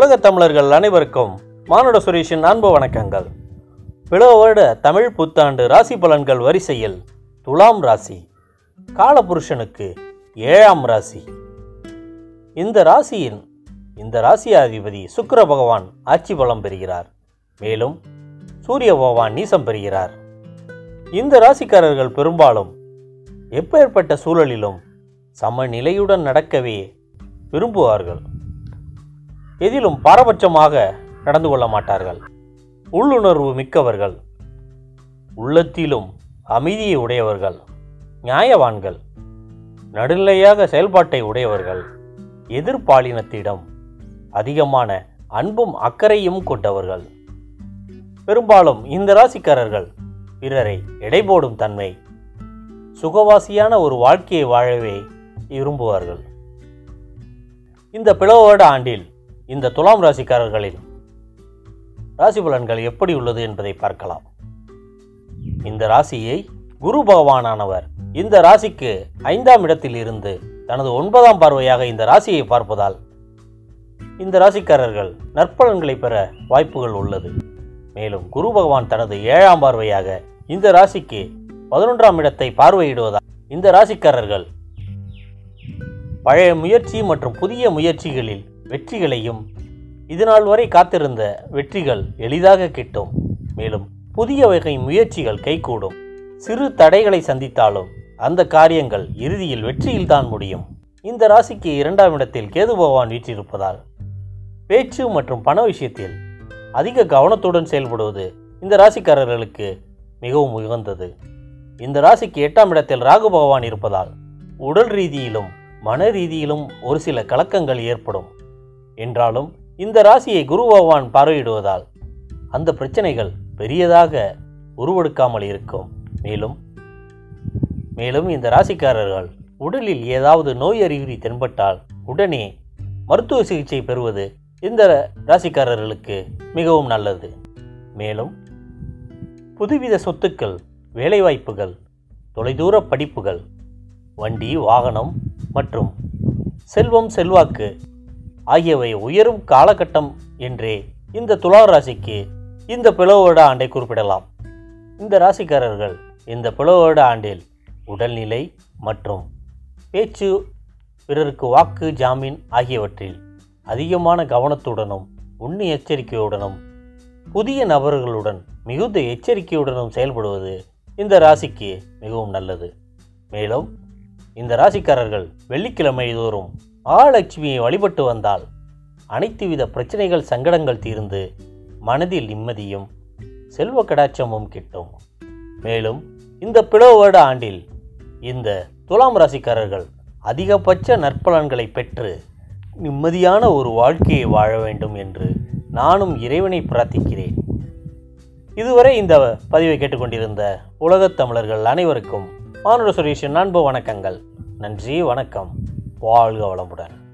உலகத் தமிழர்கள் அனைவருக்கும் மானுட சுரேஷின் அன்பு வணக்கங்கள் பிளவ வருட தமிழ் புத்தாண்டு ராசி பலன்கள் வரிசையில் துலாம் ராசி காலபுருஷனுக்கு ஏழாம் ராசி இந்த ராசியின் இந்த ராசியாதிபதி சுக்கிர பகவான் ஆட்சி பலம் பெறுகிறார் மேலும் சூரிய பகவான் நீசம் பெறுகிறார் இந்த ராசிக்காரர்கள் பெரும்பாலும் எப்பேற்பட்ட சூழலிலும் சமநிலையுடன் நடக்கவே விரும்புவார்கள் எதிலும் பாரபட்சமாக நடந்து கொள்ள மாட்டார்கள் உள்ளுணர்வு மிக்கவர்கள் உள்ளத்திலும் அமைதியை உடையவர்கள் நியாயவான்கள் நடுநிலையாக செயல்பாட்டை உடையவர்கள் எதிர்பாலினத்திடம் அதிகமான அன்பும் அக்கறையும் கொண்டவர்கள் பெரும்பாலும் இந்த ராசிக்காரர்கள் பிறரை எடைபோடும் தன்மை சுகவாசியான ஒரு வாழ்க்கையை வாழவே விரும்புவார்கள் இந்த பிளவோட ஆண்டில் இந்த துலாம் ராசிக்காரர்களின் ராசி பலன்கள் எப்படி உள்ளது என்பதை பார்க்கலாம் இந்த ராசியை குரு பகவானானவர் இந்த ராசிக்கு ஐந்தாம் இடத்தில் இருந்து தனது ஒன்பதாம் பார்வையாக இந்த ராசியை பார்ப்பதால் இந்த ராசிக்காரர்கள் நற்பலன்களை பெற வாய்ப்புகள் உள்ளது மேலும் குரு பகவான் தனது ஏழாம் பார்வையாக இந்த ராசிக்கு பதினொன்றாம் இடத்தை பார்வையிடுவதால் இந்த ராசிக்காரர்கள் பழைய முயற்சி மற்றும் புதிய முயற்சிகளில் வெற்றிகளையும் இதுநாள் வரை காத்திருந்த வெற்றிகள் எளிதாக கிட்டும் மேலும் புதிய வகை முயற்சிகள் கைகூடும் சிறு தடைகளை சந்தித்தாலும் அந்த காரியங்கள் இறுதியில் வெற்றியில்தான் முடியும் இந்த ராசிக்கு இரண்டாம் இடத்தில் கேது பகவான் வீற்றிருப்பதால் பேச்சு மற்றும் பண விஷயத்தில் அதிக கவனத்துடன் செயல்படுவது இந்த ராசிக்காரர்களுக்கு மிகவும் உகந்தது இந்த ராசிக்கு எட்டாம் இடத்தில் ராகு பகவான் இருப்பதால் உடல் ரீதியிலும் மன ரீதியிலும் ஒரு சில கலக்கங்கள் ஏற்படும் என்றாலும் இந்த ராசியை குரு பகவான் பார்வையிடுவதால் அந்த பிரச்சனைகள் பெரியதாக உருவெடுக்காமல் இருக்கும் மேலும் மேலும் இந்த ராசிக்காரர்கள் உடலில் ஏதாவது நோய் அறிகுறி தென்பட்டால் உடனே மருத்துவ சிகிச்சை பெறுவது இந்த ராசிக்காரர்களுக்கு மிகவும் நல்லது மேலும் புதுவித சொத்துக்கள் வேலைவாய்ப்புகள் தொலைதூர படிப்புகள் வண்டி வாகனம் மற்றும் செல்வம் செல்வாக்கு ஆகியவை உயரும் காலகட்டம் என்றே இந்த துலா ராசிக்கு இந்த பிளவோட ஆண்டை குறிப்பிடலாம் இந்த ராசிக்காரர்கள் இந்த பிளவோட ஆண்டில் உடல்நிலை மற்றும் பேச்சு பிறருக்கு வாக்கு ஜாமீன் ஆகியவற்றில் அதிகமான கவனத்துடனும் உண்ணி எச்சரிக்கையுடனும் புதிய நபர்களுடன் மிகுந்த எச்சரிக்கையுடனும் செயல்படுவது இந்த ராசிக்கு மிகவும் நல்லது மேலும் இந்த ராசிக்காரர்கள் வெள்ளிக்கிழமை தோறும் மகாலட்சுமியை வழிபட்டு வந்தால் அனைத்து வித பிரச்சனைகள் சங்கடங்கள் தீர்ந்து மனதில் நிம்மதியும் செல்வ கடாட்சமும் கிட்டும் மேலும் இந்த பிளவு வருட ஆண்டில் இந்த துலாம் ராசிக்காரர்கள் அதிகபட்ச நற்பலன்களை பெற்று நிம்மதியான ஒரு வாழ்க்கையை வாழ வேண்டும் என்று நானும் இறைவனை பிரார்த்திக்கிறேன் இதுவரை இந்த பதிவை கேட்டுக்கொண்டிருந்த உலகத் தமிழர்கள் அனைவருக்கும் மானுட சுரேஷின் அன்பு வணக்கங்கள் நன்றி வணக்கம் வாழ்க வளமுடன்